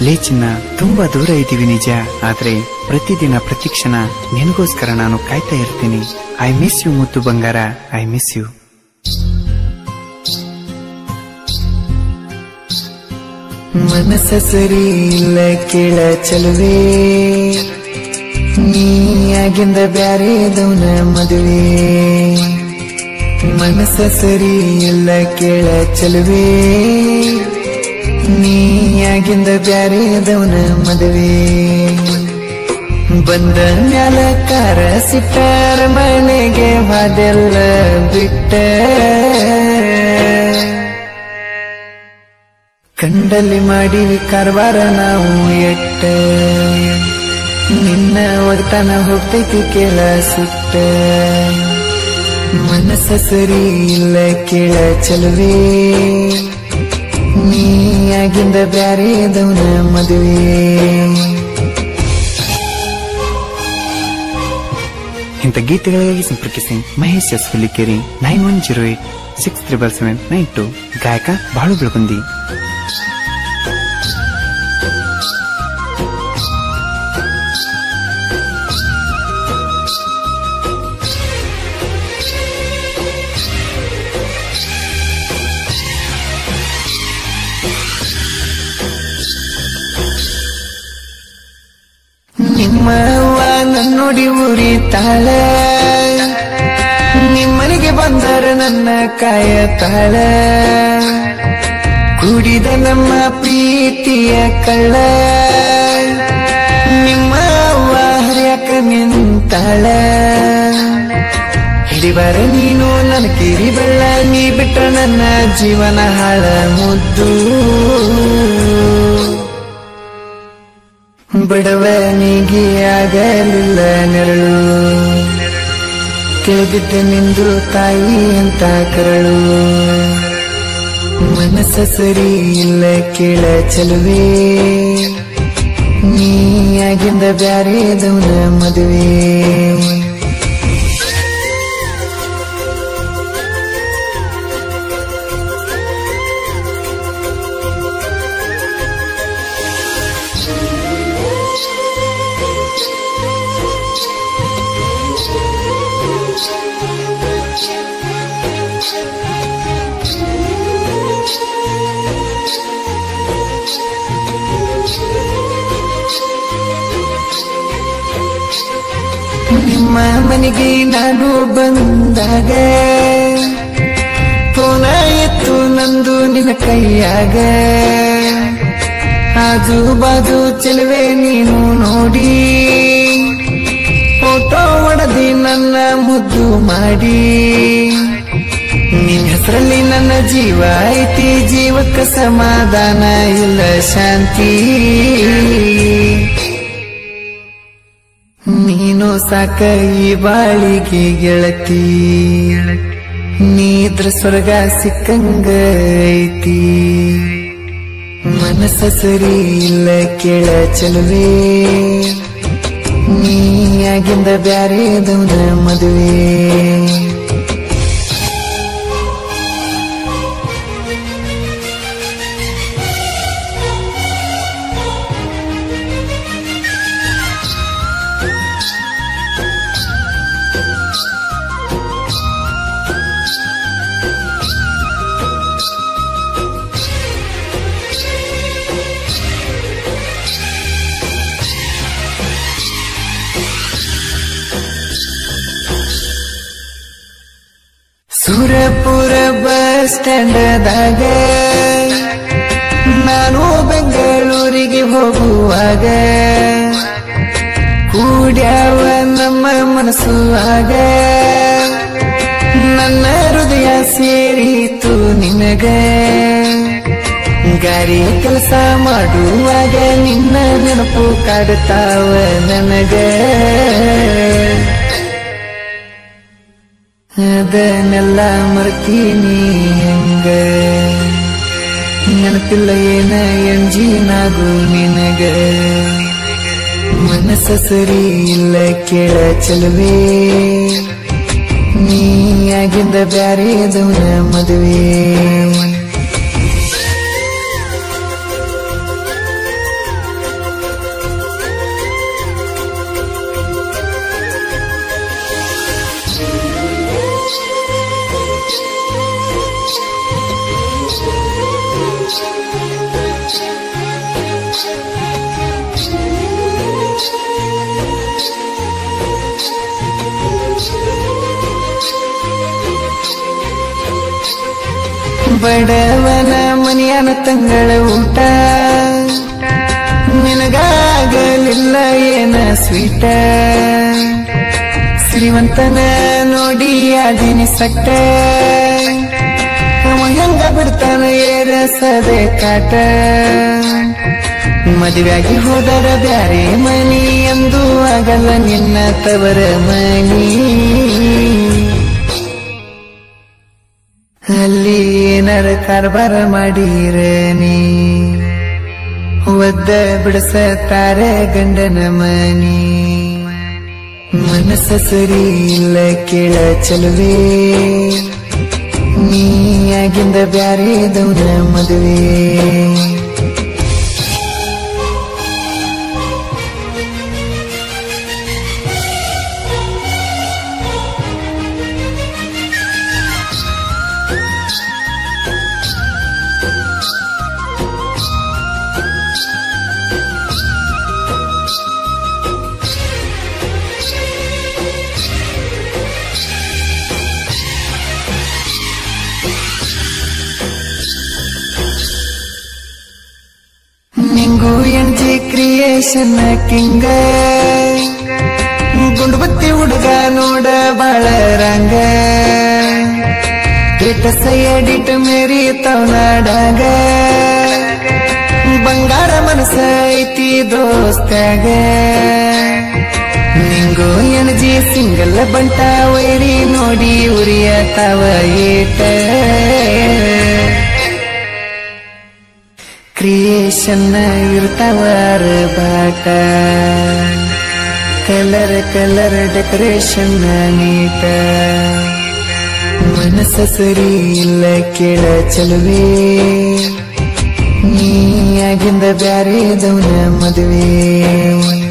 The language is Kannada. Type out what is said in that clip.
ಲೇ ಚಿನ್ನ ತುಂಬಾ ದೂರ ಇದ್ದೀವಿ ನಿಜ ಆದ್ರೆ ಪ್ರತಿದಿನ ಪ್ರತಿಕ್ಷಣ ನಿನಗೋಸ್ಕರ ನಾನು ಕಾಯ್ತಾ ಇರ್ತೀನಿ ಐ ಮಿಸ್ ಯು ಮುದ್ದು ಬಂಗಾರ ಐ ಮಿಸ್ ಯು ಮನಸ್ಸ ಸರಿ ಇಲ್ಲ ಕೇಳ ಚಲುವೆ ನೀಯಾಗಿಂದ ಬ್ಯಾರೆದವನ ಮದುವೆ ಮನಸ್ಸ ಸರಿ ಇಲ್ಲ ಕೇಳ ಚಲುವೆ ನೀಯಾಗಿಂದ ಬ್ಯಾರೆದವನ ಮದುವೆ ಬಂದ ಮ್ಯಾಲ ಕಾರ ಸಿಟ್ಟಾರ ಮನೆಗೆ ಬಾದೆಲ್ಲ ಬಿಟ್ಟ ಕಂಡಲ್ಲಿ ಮಾಡಿ ಕಾರವಾರ ನಾವು ಎಟ್ಟ ನಿನ್ನ ಒಡ್ತಾನ ಹೋಗ್ತೈತಿ ಕೇಳ ಸುಟ್ಟ ಮನಸ್ಸ ಸರಿ ಇಲ್ಲ ಕೇಳ ಚಲುವೆ ನೀಯಾಗಿಂದ ಬ್ಯಾರೆದವನ ಮದುವೆ ಇಂಥ ಗೀತೆಗಳಿಗಾಗಿ ಸಂಪರ್ಕಿಸಿ Mahesh S Hulikeri nine one zero eight six triple seven nine two ಗಾಯಕ ಬಾಳು ಬೆಳಗುಂದಿ ನಿಮ್ಮ ಅವ್ವ ನನ್ನೊಡಿ ಊರಿ ತಾಳ ನಿಮ್ಮನೆಗೆ ಬಂದರ ನನ್ನ ಕಾಯ ತಾಳ ಕುಡಿದ ನಮ್ಮ ಪ್ರೀತಿಯ ಕಳ್ಳ ನಿಮ್ಮ ಅವ್ವ ಹರಿಯಕ ನಿಂತಾಳ ಹಿಡಿಬಾರ ನೀನು ನನ್ನ ಕಿರಿ ಬೆಳ್ಳ ನೀ ಬಿಟ್ಟ ನನ್ನ ಜೀವನ ಹಾಳ ಮುದ್ದು ಬಡವನಿಗೆ ಆಗಲಿಲ್ಲ ನೆರಳು ತಿಳಿದಿದ್ದ ನಿಂದು ತಾಯಿ ಅಂತ ಕರಳು ಮನಸ್ಸ ಸರಿ ಇಲ್ಲ ಕೇಳ ಚಲುವೆ ನೀಯಾಗಿಂದ ಬ್ಯಾರೆದವನ ಮದುವೆ ನಿಮ್ಮ ಮನೆಗೆ ನಾನು ಬಂದಾಗ ಫೋನ ಎತ್ತು ನಂದು ನಿನ್ನ ಕೈಯಾಗ ಆಜು ಬಾಜು ಚೆಲುವೆ ನೀನು ನೋಡಿ ಫೋಟೋ ಹೊಡೆದಿ ನನ್ನ ಮುದ್ದು ಮಾಡಿ ನಿನ್ನ ಹೆಸರಲ್ಲಿ ನನ್ನ ಜೀವ ಐತಿ ಜೀವಕ್ಕೆ ಸಮಾಧಾನ ಇಲ್ಲ ಶಾಂತಿ ನೀನು ಸಾಕ ಈ ಬಾಳಿಗೆ ಗೆಳತಿ ನೀದ್ರ ಸ್ವರ್ಗ ಸಿಕ್ಕಂಗ ಐತಿ ಮನಸ್ಸ ಸರಿ ಇಲ್ಲ ಕೇಳ ಚಲುವೆ ನೀಯಾಗಿಂದ ಬ್ಯಾರೆದವನ ಮದುವೆ ಸುರಪುರ ಬಸ್ ಸ್ಟ್ಯಾಂಡದಾಗ ನಾನು ಬೆಂಗಳೂರಿಗೆ ಹೋಗುವಾಗ ಕೂಡ್ಯಾವ ನಮ್ಮ ಮನಸ್ಸು ಆಗ ನನ್ನ ಹೃದಯ ಸೇರಿತು ನಿನಗ ಗಾರಿ ಕೆಲಸ ಮಾಡುವಾಗ ನಿನ್ನ ನೆನಪು ಕಾಡುತ್ತಾವ ನನಗ ಅದನ್ನೆಲ್ಲ ಮರ್ತೀನಿ ಹೆಂಗ ನೆನಪಿಲ್ಲ ಏನ ಎಂಜಿನಾಗು ನಿನಗ ಮನಸ್ಸ ಸರಿ ಇಲ್ಲ ಕೇಳ ಚಲುವೆ ನೀಯಾಗಿಂದ ಬ್ಯಾರೆದವನ ಮದುವೆ ಬಡವನ ಮನೆಯನ ತಂಗಳ ಊಟ ನಿನಗಾಗಲಿಲ್ಲ ಏನ ಸ್ವೀಟ ಶ್ರೀಮಂತನ ನೋಡಿ ಆದಿನಿ ಸಟ್ಟ ಅವ ಹೆಂಗ ಬಿಡ್ತಾನ ಏರಸದೆ ಕಾಟ ಮದುವೆಯಾಗಿ ಹೋದರ ಬ್ಯಾರೆ ಮನಿ ಎಂದು ಆಗಲ್ಲ ನಿನ್ನ ತವರ ಮನಿ ಅಲ್ಲಿ ಏನಾರ ಕಾರ್ಬಾರ ಮಾಡಿರ ನೀ ಒದ್ದ ಬಿಡಸತಾರ ಗಂಡನ ಮನಿ ಮನಸ್ಸ ಸರಿ ಇಲ್ಲ ಕೇಳ ಚಲುವೆ ನೀ ಆಗಿಂದ ಬ್ಯಾರೆ ದೌನ ಮದುವೆ ನಿಂಗು ಎಣ್ಜಿ ಕ್ರಿಯೇಷನ್ ಕಿಂಗ ಗುಂಡು ಬತ್ತಿ ಹುಡುಗ ನೋಡ ಬಾಳ ರಂಗ ಸ್ಟೇಟಸ್ ಎಡಿಟ್ ಮೇರಿ ತವನಾಡಾಗ ಬಂಗಾರ ಮನಸ್ಸ ಐತಿ ದೋಸ್ತಾಗ ನಿಂಗು ಎಣಜಿ ಸಿಂಗಲ್ ಬಂಟ ವೈರಿ ನೋಡಿ ಉರಿಯ ತವ ಏಟ ಕ್ರಿಯೇಷನ್ ಇರ್ತಾವಾರ ಬಾಟ ಕಲರ್ ಕಲರ್ ಡೆಕೋರೇಷನ್ ನೀಟ ಮನಸ್ಸ ಸರಿ ಇಲ್ಲ ಕೇಳ ಚಲುವೆ ನೀ ಆಗಿಂದ ಬ್ಯಾರೆ ದೌನ ಮದುವೆ